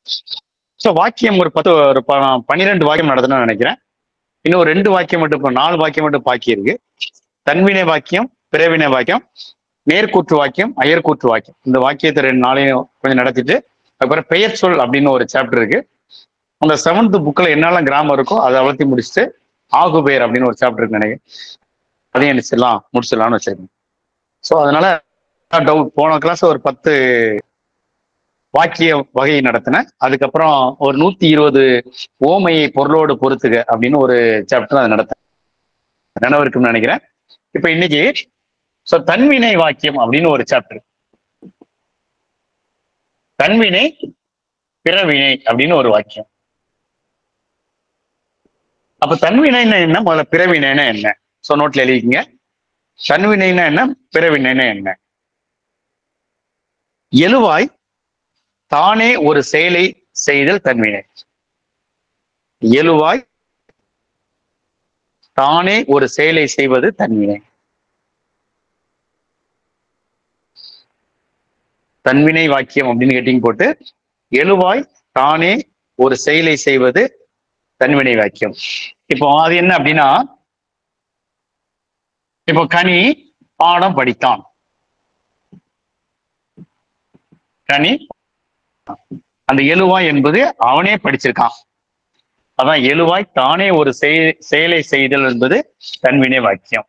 So வாக்கியம் ஒரு பத்து ஒரு ப- பன்னிரெண்டு வாக்கியம் நடத்தணும்னு நினைக்கிறேன் இன்னும் ஒரு ரெண்டு வாக்கியம் மட்டும் இப்ப நாலு வாக்கியம் மட்டும் பாக்கி இருக்கு தன்வினை வாக்கியம் பிறவினை வாக்கியம் நேர்கூற்று வாக்கியம் அயர்கூற்று வாக்கியம் இந்த வாக்கியத்தை ரெண்டு நாளையும் கொஞ்சம் நடத்திட்டு அதுக்கப்புறம் பெயர் சொல் அப்படின்னு ஒரு சாப்டர் இருக்கு அந்த செவன்த் புக்கில் என்னெல்லாம் கிராமம் இருக்கோ அதை வளர்த்தி முடிச்சுட்டு ஆகுபேர் அப்படின்னு ஒரு சாப்டர் இருக்கு நினைக்கிறேன் அதையும் நினைச்சிடலாம் முடிச்சிடலாம்னு வச்சிருக்கேன் ஸோ அதனால டவுட் போன கிளாஸ் ஒரு பத்து வாக்கிய வகையை நடத்தினேன் அதுக்கப்புறம் ஒரு நூத்தி இருபது ஓமையை பொருளோடு பொறுத்துக அப்படின்னு ஒரு சாப்டர் அதை நடத்தேன் நினைவு இருக்குன்னு நினைக்கிறேன் இப்ப இன்னைக்கு ஸோ தன்வினை வாக்கியம் அப்படின்னு ஒரு சாப்டர் தன்வினை பிறவினை அப்படின்னு ஒரு வாக்கியம் அப்ப தன்வினைன்னா என்ன முதல்ல பிறவினைன்னா என்ன ஸோ நோட்ல எழுதிக்கங்க தன்வினைனா என்ன பிறவினைனா என்ன எழுவாய் தானே ஒரு செயலை செய்தல் தன்வினை எழுவாய் தானே ஒரு செயலை செய்வது தன்வினை தன்வினை வாக்கியம் அப்படின்னு கேட்டிங் போட்டு எழுவாய் தானே ஒரு செயலை செய்வது தன்வினை வாக்கியம் இப்போ அது என்ன அப்படின்னா இப்போ கனி பாடம் படித்தான் கனி அந்த எழுவாய் என்பது அவனே படிச்சிருக்கான் அதான் எழுவாய் தானே ஒரு செய- செயலை செய்தல் என்பது தன்வினை வாக்கியம்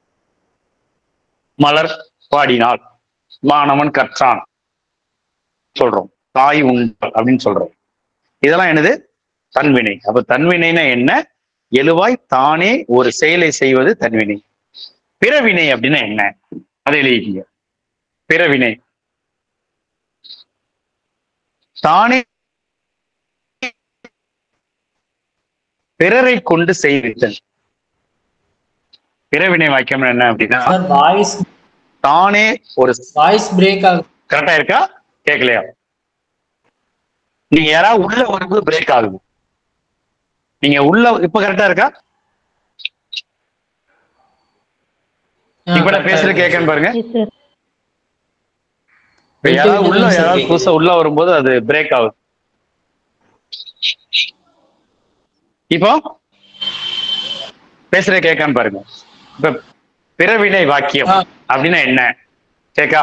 மலர் பாடினாள் மாணவன் கற்றான் சொல்றோம் தாய் உண்டாள் அப்படின்னு சொல்றோம் இதெல்லாம் என்னது தன்வினை அப்ப தன்வினைனா என்ன எழுவாய் தானே ஒரு செயலை செய்வது தன்வினை பிறவினை அப்படின்னா என்ன அதை எழுதிக்கீங்க பிறவினை தானே பிறரை கொண்டு செய்வித்தல் பிறவினை வாக்கியம் என்ன அப்படின்னா சார் வாய்ஸ் தானே ஒரு வாய்ஸ் பிரேக் ஆகுது கரெக்டா இருக்கா கேட்கலையா நீங்க யாராவது உள்ள வரும்போது பிரேக் ஆகுது நீங்க உள்ள இப்ப கரெக்டா இருக்கா ஆ, இப்ப நான் correct ஆ பேசுறது இருக்கு. கேட்கன்னு பாருங்க Yes, sir. இப்ப விட்டு யாராவது விட்டு உள்ள தான் sir யாராவது கேக்குது. புதுசா உள்ள வரும்போது அது பிரேக் ஆகுது இப்போ பேசுற கேட்கான்னு பாருங்க இப்ப பிறவினை வாக்கியம் ஆ. அப்படின்னா என்ன கேக்கா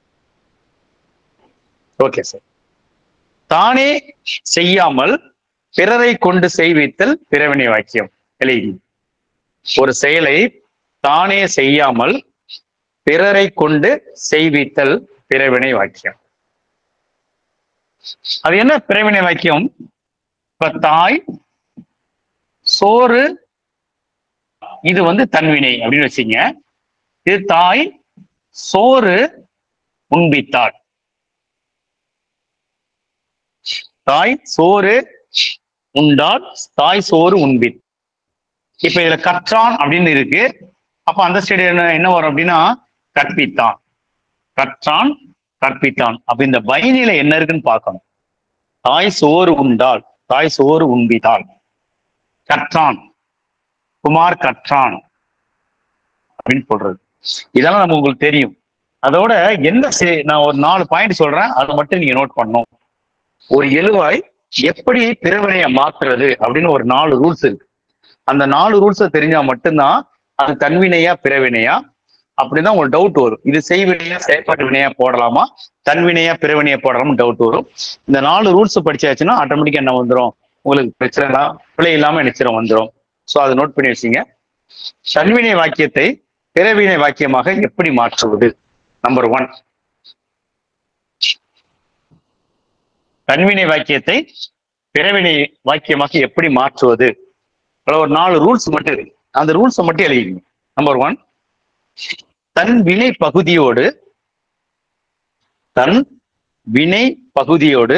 ஓகே சார் தானே செய்யாமல் பிறரை கொண்டு செய்வித்தல் பிறவினை வாக்கியம் எழுதி ஒரு செயலை தானே செய்யாமல் பிறரை கொண்டு செய்வித்தல் பிறவினை வாக்கியம் அது என்ன பிறவினை வாக்கியம் இப்ப தாய் சோறு இது வந்து தன்வினை அப்படின்னு வச்சுங்க இது தாய் சோறு உண்பித்தாள் தாய் சோறு உண்டால் தாய் சோறு உண்பித் இப்ப இதுல கற்றான் அப்படின்னு இருக்கு அப்ப அந்த ஸ்டேட் என்ன என்ன வரும் அப்படின்னா கற்பித்தான் கற்றான் கற்பித்தான் அப்ப இந்த பைனில என்ன இருக்குன்னு பார்க்கணும் தாய் சோறு உண்டால் தாய் சோறு உண்பித்தாள் கற்றான் குமார் கற்றான் அப்படின்னு சொல்றது இதெல்லாம் நம்ம உங்களுக்கு தெரியும் அதோட என்ன செ- நான் ஒரு நாலு பாயிண்ட் சொல்றேன் அதை மட்டும் நீங்க நோட் பண்ணணும் ஒரு எழுவாய் எப்படி பிறவினையை மாத்துறது அப்படின்னு ஒரு நாலு ரூல்ஸ் இருக்கு அந்த நாலு ரூல்ஸை தெரிஞ்சா மட்டும்தான் அது தன்வினையா பிறவினையா அப்படிதான் உங்களுக்கு டவுட் வரும் இது செய்வினையா செயற்பாட்டு வினையா போடலாமா தன்வினையா பிறவினையா போடலாமா டவுட் வரும் இந்த நாலு ரூல்ஸ் படிச்சாச்சுன்னா ஆட்டோமேட்டிக்கா என்ன வந்துரும் உங்களுக்கு பிரச்சனை எல்லாம் பிழை இல்லாம நிச்சயம் வந்துரும் சோ அதை நோட் பண்ணி வச்சுங்க தன்வினை வாக்கியத்தை பிறவினை வாக்கியமாக எப்படி மாற்றுவது நம்பர் ஒன் தன்வினை வாக்கியத்தை பிறவினை வாக்கியமாக எப்படி மாற்றுவது அதுல ஒரு நாலு ரூல்ஸ் மட்டும் இருக்கு அந்த ரூல்ஸை மட்டும் எழுதிங்க நம்பர் ஒன் தன் வினை பகுதியோடு தன் வினை பகுதியோடு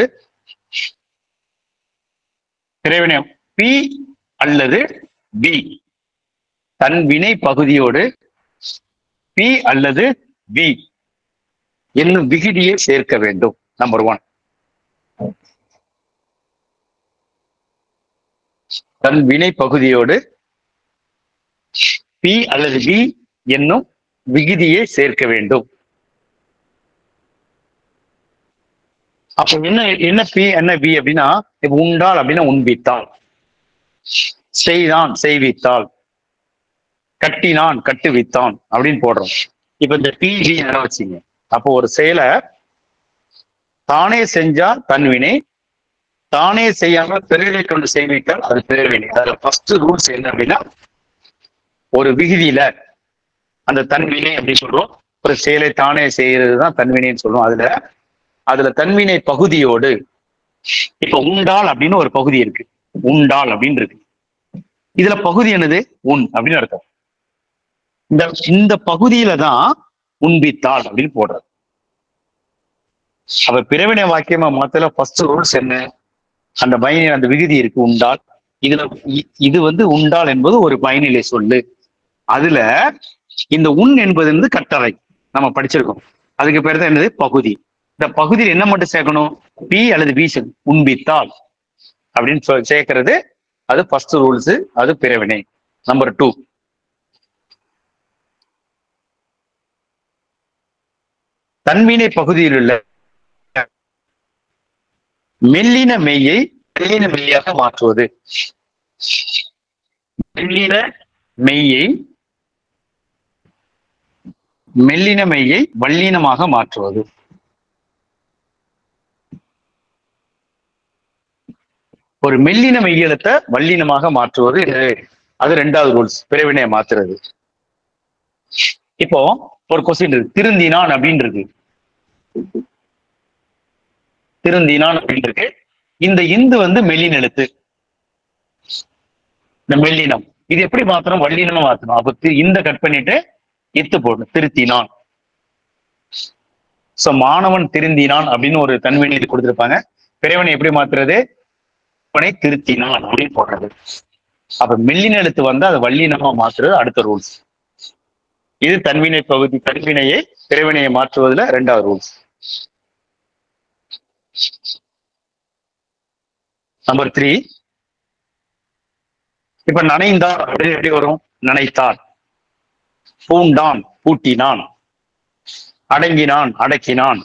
பிறவினை பி அல்லது பி தன் வினை பகுதியோடு பி அல்லது பி என்னும் விகுதியை சேர்க்க வேண்டும் நம்பர் ஒன் தன் வினை பகுதியோடு பி அல்லது பி என்னும் விகுதியை சேர்க்க வேண்டும் அப்ப என்ன என்ன பி என்ன பி அப்படின்னா இப்ப உண்டால் அப்படின்னா உண்பித்தாள் செய்தான் செய்வித்தாள் கட்டினான் கட்டுவித்தான் அப்படின்னு போடுறோம் இப்ப இந்த பிஜி என்ன வச்சுங்க அப்போ ஒரு செயலை தானே செஞ்சா தன்வினை தானே செய்யாம பிறரை கொண்டு செய்வித்தால் அது பேர்வினை அதுல ஃபர்ஸ்ட் ரூல்ஸ் என்ன அப்படின்னா ஒரு விகுதியில அந்த தன்வினை அப்படின்னு சொல்றோம் ஒரு செயலை தானே செய்யறது தான் தன்வினைன்னு சொல்லுவோம் அதுல அதுல தன்வினை பகுதியோடு இப்ப உண்டால் அப்படின்னு ஒரு பகுதி இருக்கு உண்டால் அப்படின்னு இருக்கு இதுல பகுதி என்னது உன் அப்படின்னு அர்த்தம் இந்த இந்த பகுதியில தான் உண்பித்தாள் அப்படின்னு போடுறது அப்ப பிறவினை வாக்கியமா மாத்தல ஃபர்ஸ்ட் ரூல்ஸ் என்ன அந்த பயனிலை அந்த விகுதி இருக்கு உண்டால் இதுல இ- இது வந்து உண்டால் என்பது ஒரு பயனிலை சொல்லு அதுல இந்த உன் என்பது வந்து கட்டளை நம்ம படிச்சிருக்கோம் அதுக்கு பேர் தான் என்னது பகுதி இந்த பகுதியில் என்ன மட்டும் சேர்க்கணும் பி அல்லது பி உண்பித்தால் அப்படின்னு சொல் சேர்க்கிறது அது ஃபர்ஸ்ட் ரூல்ஸ் அது பிறவினை நம்பர் டூ தன்வினை பகுதியில் உள்ள மெல்லின மெய்யை மெல்லின மெய்யாக மாற்றுவது மெல்லின மெய்யை மெல்லின மெய்யை வல்லினமாக மாற்றுவது ஒரு மெல்லின மெய்யெழுத்தை வல்லினமாக மாற்றுவது இது- அது ரெண்டாவது ரூல்ஸ் பிறவினையை மாத்துறது இப்போ ஒரு கொஸ்டின் இருக்கு திருந்தினான் அப்படின்னு இருக்கு திருந்தினான் அப்படின்னு இருக்கு இந்த இந்து வந்து மெல்லின எழுத்து இந்த மெல்லினம் இது எப்படி மாத்தணும் வல்லினமா மாத்தணும் அப்ப தி- இந்த கட் பண்ணிட்டு இத்து போடணும் திருத்தினான் சோ மாணவன் திருந்தினான் அப்படின்னு ஒரு தன்வினை இது கொடுத்திருப்பாங்க பிறவனை எப்படி மாத்துறது அவனை திருத்தினான் அப்படின்னு போடுறது அப்ப மெல்லின எழுத்து வந்து அதை வல்லினமா மாத்துறது அடுத்த ரூல்ஸ் இது தன்வினை பகுதி தன்வினையை பிறவினையை மாற்றுவதுல ரெண்டாவது ரூல்ஸ் நம்பர் த்ரீ இப்ப நனைந்தான் அப்படின்னு எப்படி வரும் நனைத்தான் பூண்டான் பூட்டினான் அடங்கினான் அடக்கினான்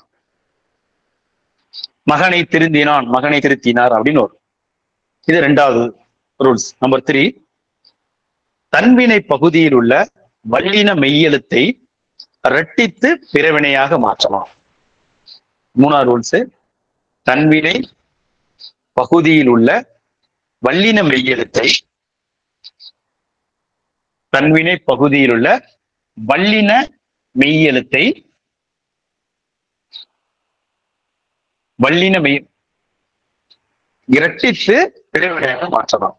மகனை திருந்தினான் மகனை திருத்தினார் அப்படின்னு வரும் இது ரெண்டாவது ரூல்ஸ் நம்பர் த்ரீ தன்வினை பகுதியில் உள்ள வல்லின மெய்யெழுத்தை இரட்டித்து பிறவினையாக மாற்றலாம் மூணாவது ரூல்ஸ் தன்வினை பகுதியில் உள்ள வல்லின மெய்யெழுத்தை தன்வினை பகுதியில் உள்ள வல்லின மெய்யெழுத்தை வல்லின மெய் இரட்டித்து பிறவினையாக மாற்றலாம்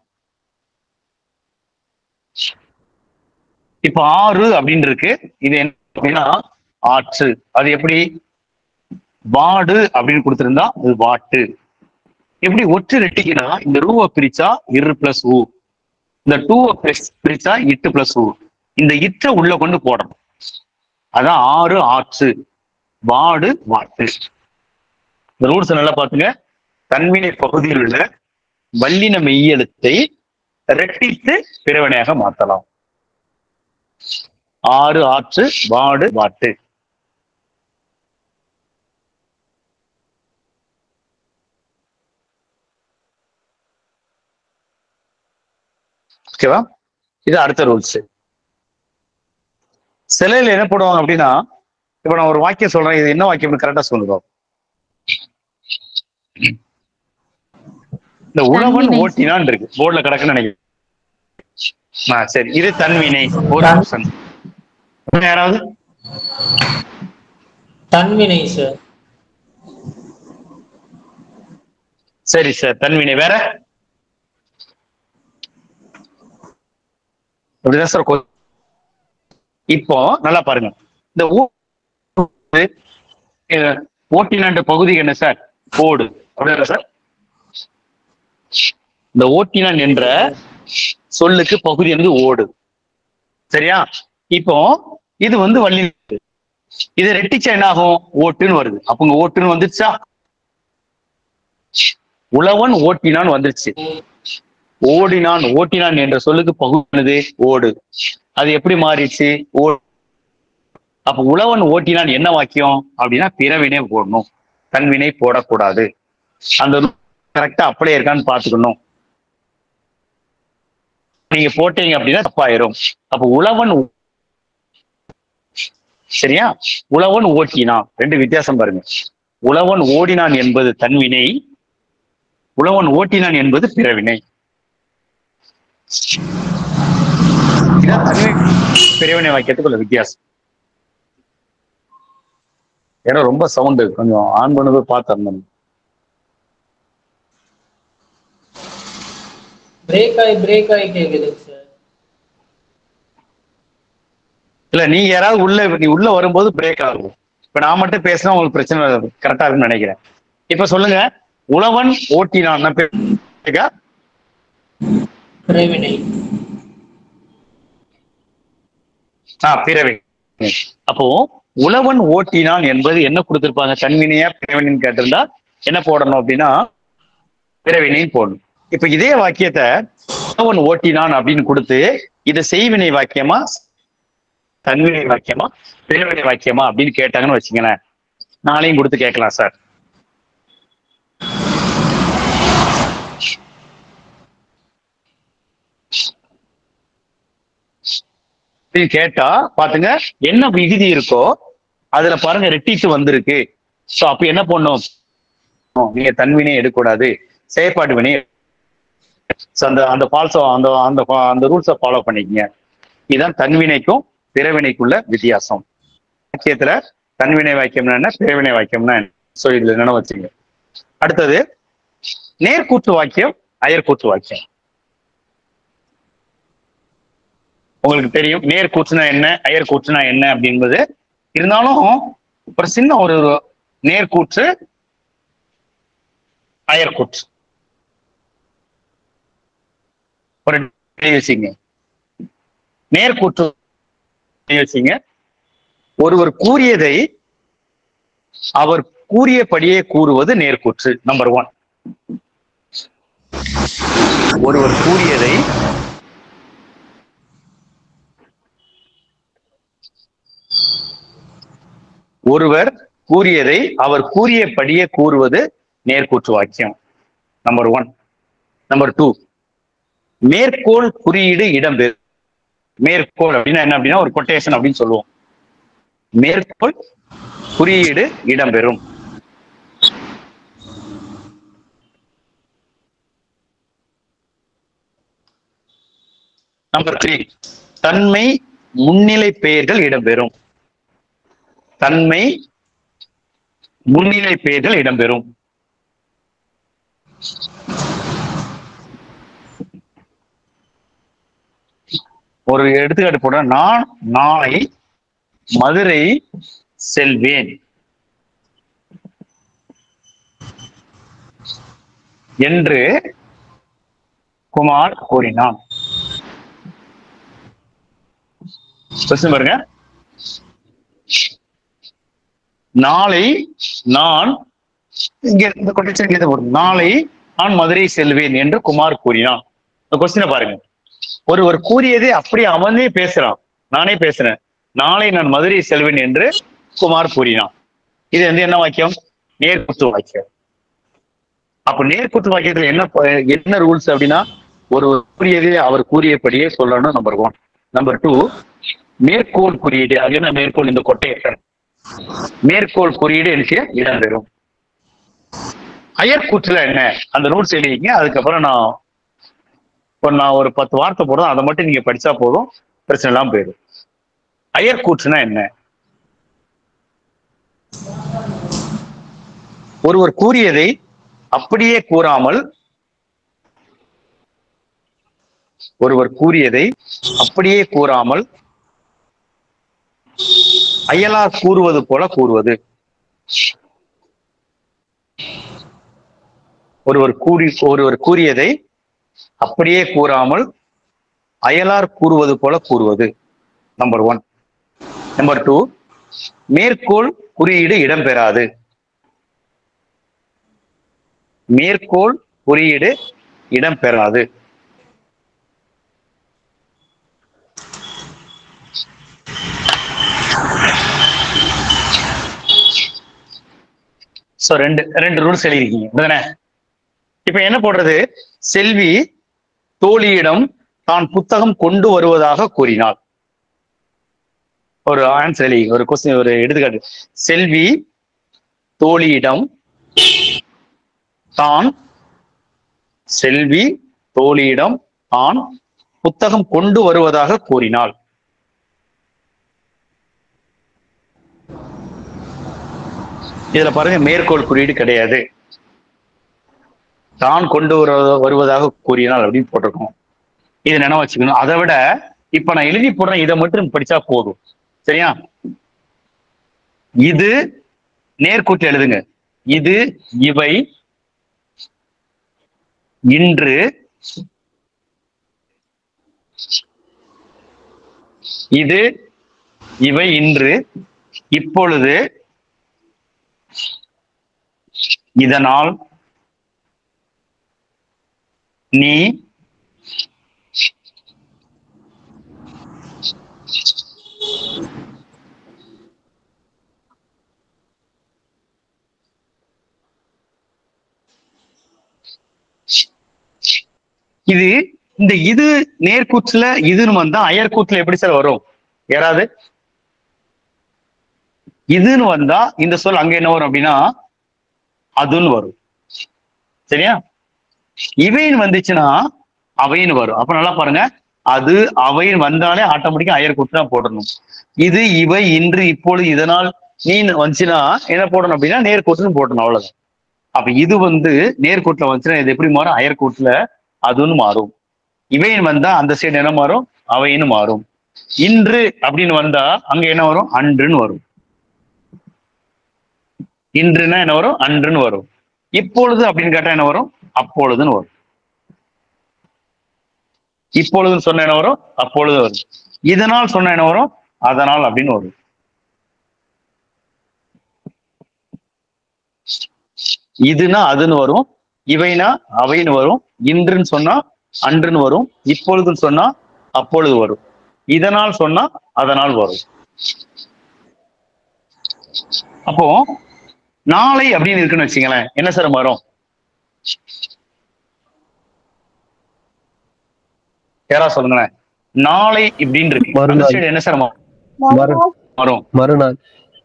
இப்ப ஆறு அப்படின்னு இருக்கு இது என்ன அப்படின்னா ஆற்று அது எப்படி வாடு அப்படின்னு கொடுத்திருந்தா அது வாட்டு எப்படி ஒற்று ரெட்டிக்குன்னா இந்த ரூவை பிரிச்சா இரு பிளஸ் ஊ இந்த டூவை பிரிச்சா இட்டு பிளஸ் ஊ இந்த இட்ட உள்ள கொண்டு போடணும் அதான் ஆறு ஆற்று வாடு வாட்டு இந்த ரூல்ஸ் நல்லா பாத்துங்க தன்வினை பகுதியில் உள்ள வல்லின மெய்யெழுத்தை ரெட்டித்து பிறவினையாக மாத்தலாம் ஆறு ஆற்று வாடு வாட்டு ஓகேவா இது அடுத்த ரூல்ஸ் சிலையில என்ன போடுவாங்க அப்படின்னா இப்ப நான் ஒரு வாக்கியம் சொல்றேன் இது என்ன வாக்கியம் கரெக்டா சொல்லுங்க இந்த உழவன் தன்வினை. ஓட்டினான் இருக்கு போர்டுல கிடக்குன்னு நினைக்கிறேன் ஆ சரி இது தன்வினை ஒரு தன்- ஆப்ஷன் யாராவது தன்வினை சார் சரி சார் தன்வினை வேற இப்படிதான் சார் கொ- இப்போ நல்லா பாருங்க இந்த ஊ- அஹ், ஓட்டினான்ற பகுதிக்கு என்ன சார் ஓடு அப்படியா சார் இந்த ஓட்டினான் என்ற சொல்லுக்கு பகுதி வந்து ஓடு சரியா இப்போ இது வந்து வள்ளி இது ரெட்டிச்சா என்ன ஆகும் ஓட்டுன்னு வருது அப்ப இங்க ஓட்டுன்னு வந்துருச்சா உழவன் ஓட்டினான் வந்துருச்சு ஓடினான் ஓட்டினான் என்ற சொல்லுக்கு பகுனது ஓடு அது எப்படி மாறிடுச்சு ஓ அப்ப உழவன் ஓட்டினான் என்ன வாக்கியம் அப்படின்னா பிறவினே போடணும் தன்வினை போடக்கூடாது அந்த கரெக்டா அப்படியே இருக்கான்னு பாத்துக்கணும் நீங்க போட்டீங்க அப்படின்னா தப்பாயிரும் அப்ப உழவன் ஓ- சரியா உழவன் ஓட்டினான் ரெண்டு வித்தியாசம் பாருங்க உழவன் ஓடினான் என்பது தன்வினை உழவன் ஓட்டினான் என்பது பிறவினை இதான் தன்வினை பிறவினை வாக்கியத்துக்குள்ள வித்தியாசம் ஏன்னா ரொம்ப சவுண்டு கொஞ்சம் ஆன் பண்ணது பார்த்தேன் பிரேக் ஆகி பிரேக் ஆகி கேக்குதுங்க சார் இல்ல நீங்க யாராவது உள்ள நீ உள்ள வரும்போது பிரேக் ஆகும் இப்ப நான் மட்டும் பேசினா உங்களுக்கு பிரச்சனை கரெக்டா இருக்குன்னு நினைக்கிறேன் இப்ப சொல்லுங்க உழவன் ஓட்டினான் நான் பே- பிறவினை ஆ பிறவி அப்போ உழவன் ஓட்டினான் என்பது என்ன கொடுத்திருப்பாங்க தன்வினையா பிறவினின்னு கேட்டிருந்தா என்ன போடணும் அப்படின்னா பிறவினைன்னு போடணும் இப்ப இதே வாக்கியத்தை உழவன் ஓட்டினான் அப்படின்னு கொடுத்து இது செய்வினை வாக்கியமா தன்வினை வாக்கியமா பிறவினை வாக்கியமா அப்படின்னு கேட்டாங்கன்னு வச்சுங்களேன் நாளையும் கொடுத்து கேட்கலாம் சார் அப்படின்னு கேட்டா பாத்துங்க என்ன விகுதி இருக்கோ அதுல பாருங்க ரெட்டிட்டு வந்திருக்கு சோ அப்ப என்ன பண்ணும் நீங்க தன்வினை எடுக்கக்கூடாது செயற்பாட்டு வினை So, அந்த அந்த ஃபால்ஸோ அந்த அந்த அந்த ரூல்ஸை ஃபாலோ பண்ணிக்கங்க இதுதான் தன்வினைக்கும் பிறவினைக்குள்ள வித்தியாசம் வாக்கியத்துல தன்வினை வாக்கியம்னா என்ன பிறவினை வாக்கியம்னா என்ன சோ இதுல நினைவு வச்சுங்க அடுத்தது நேர்கூற்று வாக்கியம் அயர்கூற்று வாக்கியம் உங்களுக்கு தெரியும் நேர் கூற்றுனா என்ன அயர் கூற்றுனா என்ன அப்படின்பது இருந்தாலும் ஒரு சின்ன ஒரு நேர்கூற்று அயர்கூற்று ஒரு யோசிங்க நேர்கூற்று யோசிங்க ஒருவர் கூறியதை அவர் கூறியபடியே கூறுவது நேர்கூற்று நம்பர் ஒன் ஒருவர் கூறியதை ஒருவர் கூறியதை அவர் கூறியபடியே கூறுவது நேர்கூற்று வாக்கியம் நம்பர் ஒன் நம்பர் டூ மேற்கோள் குறியீடு இடம்பெறும் மேற்கோள் அப்படின்னா என்ன அப்படின்னா ஒரு கொட்டேஷன் அப்படின்னு சொல்லுவோம் மேற்கோள் குறியீடு இடம்பெறும் நம்பர் த்ரீ தன்மை முன்னிலை பெயர்கள் இடம்பெறும் தன்மை முன்னிலை பெயர்கள் இடம்பெறும் ஒரு எடுத்துக்காட்டு போட நான் நாளை மதுரை செல்வேன் என்று குமார் கூறினான் கொஸ்டின் பாருங்க நாளை நான் இங்க இந்த கொட்டேஷன் இங்க போடும் நாளை நான் மதுரை செல்வேன் என்று குமார் கூறினான் இந்த கொஸ்டினை பாருங்க ஒருவர் கூறியதை அப்படியே அவனே பேசுறான் நானே பேசுறேன் நாளை நான் மதுரை செல்வேன் என்று குமார் கூறினான் இது வந்து என்ன வாக்கியம் நேர்குத்து வாக்கியம் அப்ப நேர்குத்து வாக்கியத்துல என்ன ப- என்ன ரூல்ஸ் அப்படின்னா ஒரு கூறியதை அவர் கூறியபடியே சொல்லணும் நம்பர் ஒன் நம்பர் டூ மேற்கோள் குறியீடு அது என்ன மேற்கோள் இந்த கொட்டேஷன் மேற்கோள் குறியீடு எனக்கு இடம்பெறும் அயற்கூற்றுல என்ன அந்த ரூல்ஸ் எழுதிங்க அதுக்கப்புறம் நான் இப்போ நான் ஒரு பத்து வார்த்தை போடுறோம் அதை மட்டும் நீங்க படிச்சா போதும் பிரச்சனை எல்லாம் போயிடும் அயற்கூற்றுனா என்ன ஒருவர் கூறியதை அப்படியே கூறாமல் ஒருவர் கூறியதை அப்படியே கூறாமல் அயலார் கூறுவது போல கூறுவது ஒருவர் கூறி ஒருவர் கூறியதை அப்படியே கூறாமல் அயலார் கூறுவது போல கூறுவது நம்பர் ஒன் நம்பர் டூ மேற்கோள் குறியீடு இடம்பெறாது மேற்கோள் குறியீடு இடம்பெறாது சோ ரெண்டு ரெண்டு ரூல்ஸ் எழுதிருக்கீங்க அப்படிதானே இப்ப என்ன போடுறது செல்வி தோழியிடம் தான் புத்தகம் கொண்டு வருவதாக கூறினாள் ஒரு ஆன்சர் எழுதி ஒரு கொஸ்டின் ஒரு எடுத்துக்காட்டு செல்வி தோழியிடம் தான் செல்வி தோழியிடம் தான் புத்தகம் கொண்டு வருவதாக கூறினாள் இதுல பாருங்க மேற்கோள் குறியீடு கிடையாது தான் கொண்டு வரு- வருவதாக கூறினாள் அப்படின்னு போட்டிருக்கோம் இது நினைவு வச்சுக்கணும் அதை விட இப்ப நான் எழுதி போடுறேன் இதை மட்டும் படிச்சா போதும் சரியா இது நேர்கூட்டு எழுதுங்க இது இவை இன்று இது இவை இன்று இப்பொழுது இதனால் நீ இது இந்த இது நேர்கூற்றுல இதுன்னு வந்தா அயர்கூற்றுல எப்படி சார் வரும் யாராவது இதுன்னு வந்தா இந்த சொல் அங்க என்ன வரும் அப்படின்னா அதுன்னு வரும் சரியா இவைன்னு வந்துச்சுன்னா அவைன்னு வரும் அப்ப நல்லா பாருங்க அது அவைன்னு வந்தாலே ஆட்டோமேட்டிக்கா அயர் கூட்டு தான் போடணும் இது இவை இன்று இப்பொழுது இதனால் நீ வந்துச்சுன்னா என்ன போடணும் அப்படின்னா நேர்கூட்டுன்னு போடணும் அவ்வளவுதான் அப்ப இது வந்து நேர்கூட்டுல வந்துச்சுன்னா இது எப்படி மாறும் அயர்கூட்டுல அதுன்னு மாறும் இவைன்னு வந்தா அந்த சைடு என்ன மாறும் அவைன்னு மாறும் இன்று அப்படின்னு வந்தா அங்க என்ன வரும் அன்றுன்னு வரும் இன்றுன்னா என்ன வரும் அன்றுன்னு வரும் இப்பொழுது அப்படின்னு கேட்டா என்ன வரும் அப்பொழுதுன்னு வரும் இப்பொழுதுன்னு சொன்ன என்ன வரும் அப்பொழுது வரும் இதனால் சொன்ன என்ன வரும் அதனால் அப்படின்னு வரும் இதுனா அதுன்னு வரும் இவைனா அவைன்னு வரும் இன்றுன்னு சொன்னா அன்றுன்னு வரும் இப்பொழுதுன்னு சொன்னா அப்பொழுது வரும் இதனால் சொன்னா அதனால் வரும் அப்போ நாளை அப்படின்னு இருக்குன்னு வச்சுங்களேன் என்ன சார் வரும் யாரா சொல்லுங்களேன் நாளை இப்படின்னு இருக்கு அந்த மறுநாள். side என்ன சார் மறு வரும் மறுநாள்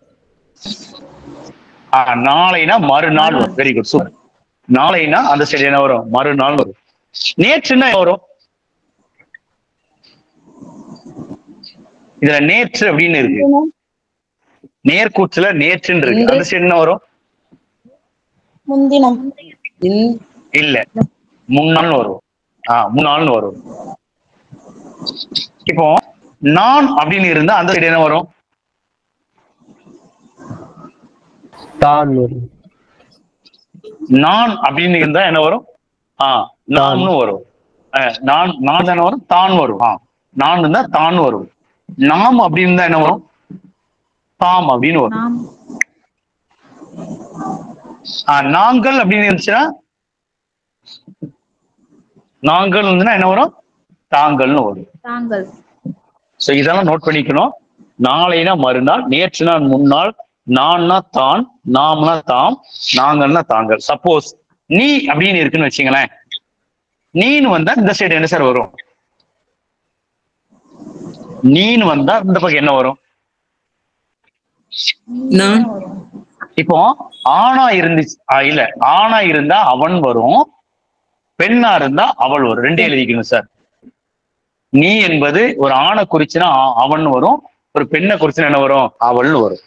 ஆ, நாளைனா மறுநாள் வரும் வெரி குட் சூப்பர் நாளைனா அந்த சைடு என்ன வரும் மறுநாள் வரும் நேற்றுன்னா என்ன வரும் இதுல நேற்று அப்படின்னு இருக்கு நேர்கூற்றுல நேற்றுன்னு இருக்கு அந்த சைடு என்ன வரும் முன்தினம் இன் இல்ல முன்னாள் வரும் ஆஹ் முன்னாள்னு வரும் இப்போ நான் அப்படின்னு இருந்தா அந்த சைடு என்ன வரும் தான் வரும் நான் அப்படின்னு இருந்தா என்ன வரும் ஆஹ் நான்னு வரும் அஹ் நான் நான் தானே வரும் தான் வரும் ஆஹ் நான் இருந்தா தான் வரும் நாம் அப்படின்னு இருந்தா என்ன வரும் தாம் அப்படின்னு வரும் நாம் ஆஹ் நாங்கள் அப்படின்னு இருந்துச்சுன்னா நாங்கள் இருந்துன்னா என்ன வரும் தாங்கள்னு வரும் தாங்கள் சோ இதெல்லாம் நோட் பண்ணிக்கணும் நாளைனா மறுநாள் நேற்றுனா முன்னாள் நான்னா தான் நாம்னா தாம் நாங்கள்னா தாங்கள் சப்போஸ் நீ அப்படின்னு இருக்குன்னு வச்சுங்களேன் நீன்னு வந்தா இந்த சைடு என்ன சார் வரும் நீன்னு வந்தா இந்த பக்கம் என்ன வரும் நான் இப்போ ஆணா இருந்துச்சு ஆ, இல்ல ஆணா இருந்தா அவன் வரும் பெண்ணா இருந்தா அவள் வரும் ரெண்டே எழுதிக்கணும் சார் நீ என்பது ஒரு ஆணை குறிச்சுனா ஆ- அவன் வரும் ஒரு பெண்ணை குறிச்சுனா என்ன வரும் அவள்னு வரும்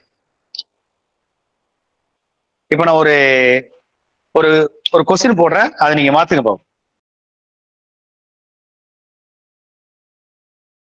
இப்ப நான் ஒரு ஒரு ஒரு கொஸ்டின் போடுறேன் அதை நீங்க மாத்துங்க பாப்போம்